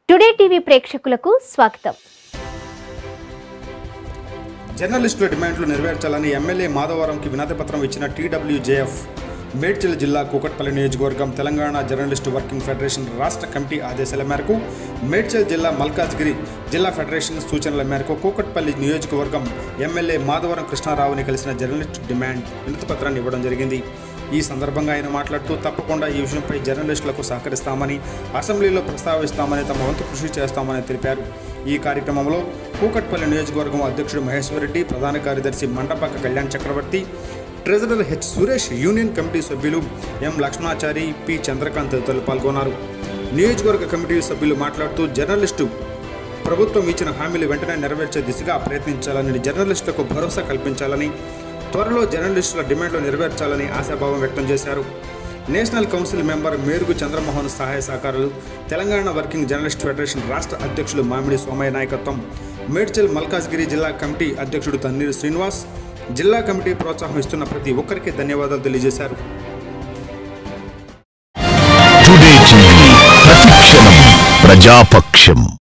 today TV ప్రేక్షకులకు స్వాగతం జర్నలిస్టుల డిమాండ్లు నెరవేర్చాలని ఎమ్మెల్యే మాధవరంకి వినతి పత్రం ఇచ్చిన టీడబ్ల్యూజేఎఫ్ మేడ్చల్ జిల్లా కూకట్పల్లి నియోజకవర్గం తెలంగాణ జర్నలిస్టు వర్కింగ్ ఫెడరేషన్ రాష్ట్ర కమిటీ ఆదేశాల మేరకు మేడ్చల్ జిల్లా మల్కాజ్గిరి జిల్లా ఫెడరేషన్ సూచనల మేరకు కూకట్పల్లి నియోజకవర్గం ఎమ్మెల్యే మాధవరం కృష్ణారావుని కలిసిన జర్నలిస్టు డిమాండ్ వినతి పత్రాన్ని ఇవ్వడం జరిగింది ఈ సందర్భంగా ఆయన మాట్లాడుతూ తప్పకుండా ఈ విషయంపై జర్నలిస్టులకు సహకరిస్తామని అసెంబ్లీలో ప్రస్తావిస్తామని తమ వంతు కృషి చేస్తామని తెలిపారు ఈ కార్యక్రమంలో కూకట్పల్లి నియోజకవర్గం అధ్యక్షుడు మహేశ్వర్ రెడ్డి ప్రధాన కార్యదర్శి Mandapaka Kalyan Chakravarthi treasurer H Suresh union committee సభ్యులు ఎం లక్ష్మణాచారి పి చంద్రకాంత్ తదితరులు పాల్గొన్నారు నియోజకవర్గ కమిటీ సభ్యులు మాట్లాడుతూ జర్నలిస్టు ప్రభుత్వం ఇచ్చిన హామీలు వెంటనే నెరవేర్చే దిశగా ప్రయత్నించాలని జర్నలిస్టులకు భరోసా కల్పించాలని త్వరలో జర్నలిస్టుల డిమాండ్లు నెరవేర్చాలని ఆశాభావం వ్యక్తం చేశారు national council member Merugu Chandramohan సహాయ సహకారులు తెలంగాణ వర్కింగ్ జర్నలిస్ట్ ఫెడరేషన్ రాష్ట్ర అధ్యక్షులు మామిడి సోమయ్య నాయకత్వం మేడ్చల్ మల్కాజ్గిరి జిల్లా కమిటీ అధ్యక్షుడు తన్నీరు శ్రీనివాస్ జిల్లా కమిటీ ప్రోత్సాహం ఇస్తున్న ప్రతి ఒక్కరికి ధన్యవాదాలు తెలియజేశారు టుడే టీవీ ప్రతిక్షణం ప్రజాపక్షం